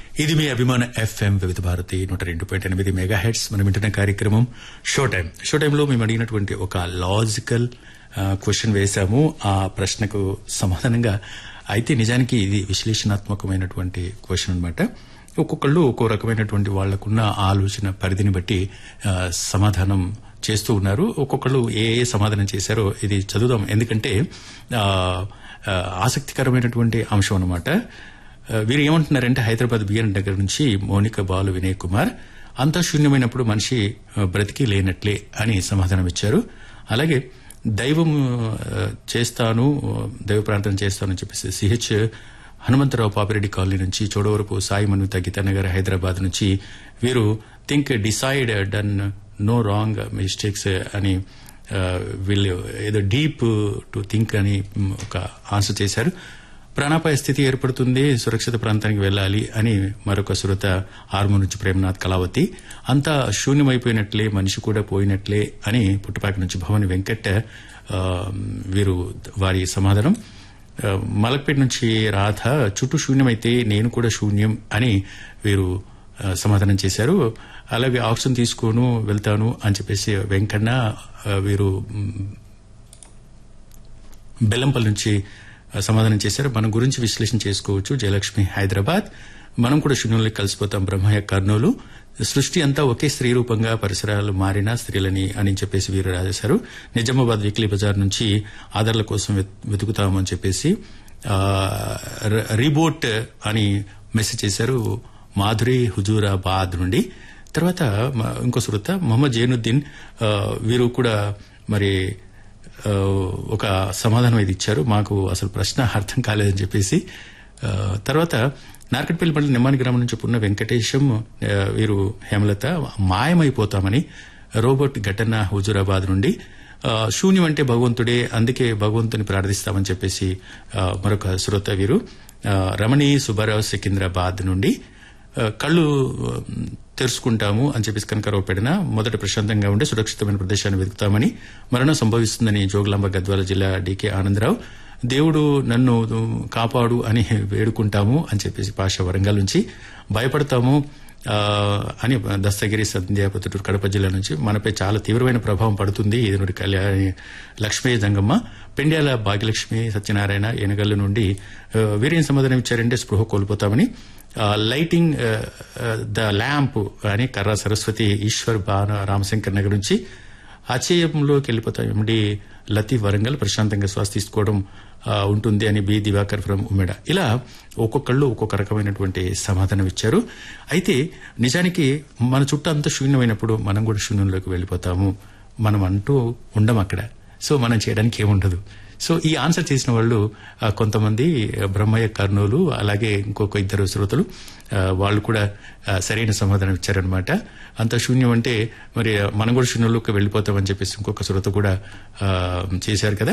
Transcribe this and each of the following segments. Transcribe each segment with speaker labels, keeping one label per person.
Speaker 1: ఇది మీ అభిమాన ఎఫ్ఎం వివిధ భారతి నూట రెండు పాయింట్ ఎనిమిది మెగా హెడ్స్ మనం వింటున్న కార్యక్రమం షో టైం షో టైంలో మేము అడిగినటువంటి ఒక లాజికల్ క్వశ్చన్ వేశాము ఆ ప్రశ్నకు సమాధానంగా అయితే నిజానికి ఇది విశ్లేషణాత్మకమైనటువంటి క్వశ్చన్ అనమాట ఒక్కొక్కళ్ళు ఒక్కో రకమైనటువంటి వాళ్లకున్న ఆలోచన పరిధిని బట్టి ఆ, సమాధానం చేస్తూ ఉన్నారు ఒక్కొక్కళ్ళు ఏ ఏ సమాధానం చేశారో ఇది చదువుదాం ఎందుకంటే ఆ, ఆ, ఆసక్తికరమైనటువంటి అంశం అనమాట వీరు ఏమంటున్నారంటే హైదరాబాద్ బిఎన్ దగ్గర నుంచి మోనిక బాలు వినయ్ కుమార్ అంతా శూన్యమైనప్పుడు మనిషి ఆ, బ్రతికి లేనట్లే అని సమాధానం ఇచ్చారు అలాగే దైవం ఆ, చేస్తాను దైవ ప్రార్థన చేస్తాను అని చెప్పేసి సిహెచ్ హనుమంతరావు పాపిరెడ్డి కాలనీ నుంచి చోడవరపు సాయి మను తగ్గిత నగర్ హైదరాబాద్ నుంచి వీరు think decide done no wrong mistakes అని ఆ, వీళ్ళు ఏదో డీప్ టు థింక్ అని మ్, ఒక ఆన్సర్ చేశారు ప్రాణాపాయ స్థితి ఏర్పడుతుంది సురక్షిత ప్రాంతానికి వెళ్ళాలి అని మరొక సురత ఆర్మూ నుంచి ప్రేమనాథ్ కళావతి అంతా శూన్యమైపోయినట్లే మనిషి కూడా పోయినట్లే అని పుట్టుపాక నుంచి భవని వెంకట్ ఆ, వీరు వారి సమాధానం ఆ, మలక్పేట నుంచి రాధ చుట్టూ శూన్యమైతే నేను కూడా శూన్యం అని వీరు ఆ, సమాధానం చేశారు అలాగే ఆక్సిజన్ తీసుకోను వెళ్తాను అని చెప్పేసి వెంకన్న ఆ, వీరు మ్, బెల్లంపల్లి నుంచి ఆ, సమాధానం చేశారు మన గురించి విశ్లేషణ చేసుకోవచ్చు జయలక్ష్మి హైదరాబాద్ మనం కూడా శూన్యంలోకి కలిసిపోతాం బ్రహ్మయ్య కర్నూలు సృష్టి అంతా ఒకే స్త్రీ రూపంగా పరిసరాలు మారినా స్త్రీలని అని చెప్పేసి వీరు రాసేశారు నిజామాబాద్ వీక్లీ బజార్ నుంచి ఆధార్ల కోసం వెత్- వెతుకుతామని చెప్పేసి ఆ, ర- రీబోట్ అని మెసేజ్ చేశారు మాధురి హుజూరాబాద్ నుండి తర్వాత మ- ఇంకో సురత మొహమ్మద్ జైనుద్దీన్ ఆ, వీరు కూడా మరి ఆ, ఒక సమాధానం ఇది ఇచ్చారు మాకు అసలు ప్రశ్న అర్థం కాలేదని చెప్పేసి ఆ, తర్వాత నార్కట్పల్లి మండలి నిమ్మాని గ్రామం నుంచి పున్న వెంకటేశం ఆ, వీరు హేమలత మాయమైపోతామని రోబోట్ ఘటన హుజూరాబాద్ నుండి ఆ, శూన్యం అంటే భగవంతుడే అందుకే భగవంతుని ప్రార్థిస్తామని చెప్పేసి ఆ, మరొక శ్రోత వీరు ఆ, రమణి సుబ్బారావు సికింద్రాబాద్ నుండి ఆ, కళ్ళు ఆ, తెరుచుకుంటాము అని చెప్పేసి కనకరావు పెడిన మొదట ప్రశాంతంగా ఉండే సురక్షితమైన ప్రదేశాన్ని వెతుకుతామని మరణం సంభవిస్తుందని జోగులాంబ గద్వాల జిల్లా డీకే ఆనందరావు దేవుడు నన్ను కాపాడు అని వేడుకుంటాము అని చెప్పేసి పాష వరంగల్ నుంచి భయపడతాము ఆ, అని దస్తగిరి సంధ్యాపతుడు కడప జిల్లా నుంచి మనపై చాలా తీవ్రమైన ప్రభావం పడుతుంది ఎదురు కళ్యాణి లక్ష్మీ జంగమ్మ పెండ్యాల భాగ్యలక్ష్మి సత్యనారాయణ ఎనగల్లు నుండి ఆ, వీరేం సమాధానం ఇచ్చారంటే స్పృహ కోల్పోతామని ఆ, లైటింగ్ ఆ, ఆ, ద ల్యాంప్ అని కర్ర సరస్వతి ఈశ్వర్ బాన రామశంకర్ నగర్ నుంచి అచేయంలోకి వెళ్ళిపోతాం ఎండి లతీఫ్ వరంగల్ ప్రశాంతంగా శ్వాస తీసుకోవడం ఆ, ఉంటుంది అని బి దివాకర్ ఫ్రమ్ ఉమెడ ఇలా ఒక్కొక్కళ్ళు ఒక్కొక్క రకమైనటువంటి సమాధానం ఇచ్చారు అయితే నిజానికి మన చుట్టూ అంతా శూన్యమైనప్పుడు మనం కూడా శూన్యంలోకి వెళ్ళిపోతాము మనం అంటూ ఉండం అక్కడ సో మనం చేయడానికి ఏముండదు సో ఈ ఆన్సర్ చేసిన వాళ్ళు ఆ, కొంతమంది ఆ, బ్రహ్మయ్య కర్నూలు అలాగే ఇంకొక ఇద్దరు శ్రోతలు ఆ, వాళ్ళు కూడా ఆ, సరైన సమాధానం ఇచ్చారనమాట అంత శూన్యం అంటే మరి మనం కూడా శూన్యంలోకి వెళ్ళిపోతామని చెప్పేసి ఇంకొక శ్రోత కూడా ఆ, చేశారు కదా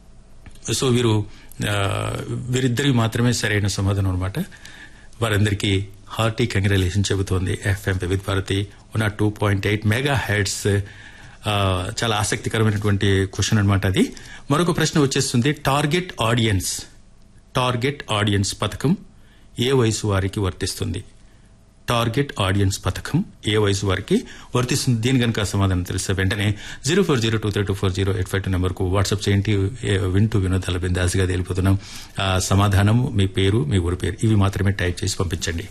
Speaker 1: సో వీరు ఆ, వీరిద్దరికి మాత్రమే సరైన సమాధానం అనమాట వారందరికీ హార్టీ కంగ్రాలేషన్ చెబుతోంది ఎఫ్ఎం వివిధ భారతి ఉన్న two point eight mega heads ఆ, చాలా ఆసక్తికరమైనటువంటి క్వశ్చన్ అనమాట అది మరొక ప్రశ్న వచ్చేస్తుంది టార్గెట్ ఆడియన్స్ టార్గెట్ ఆడియన్స్ పథకం ఏ వయసు వారికి వర్తిస్తుంది టార్గెట్ ఆడియన్స్ పథకం ఏ వయసు వారికి వర్తిస్తుంది దీని కనుక సమాధానం తెలిస్తే వెంటనే zero four zero two three two four zero eight five two నెంబర్కు వాట్సాప్ చేయండి ఏ, వింటూ వినోదాల బిందాసిగా తెలిపోతున్నాం ఆ సమాధానం మీ పేరు మీ ఊరి పేరు ఇవి మాత్రమే టైప్ చేసి పంపించండి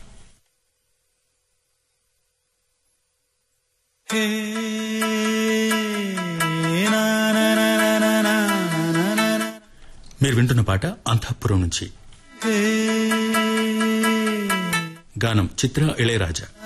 Speaker 1: మీరు వింటున్న పాట అంతఃపురం నుంచి గానం చిత్ర ఇళయరాజా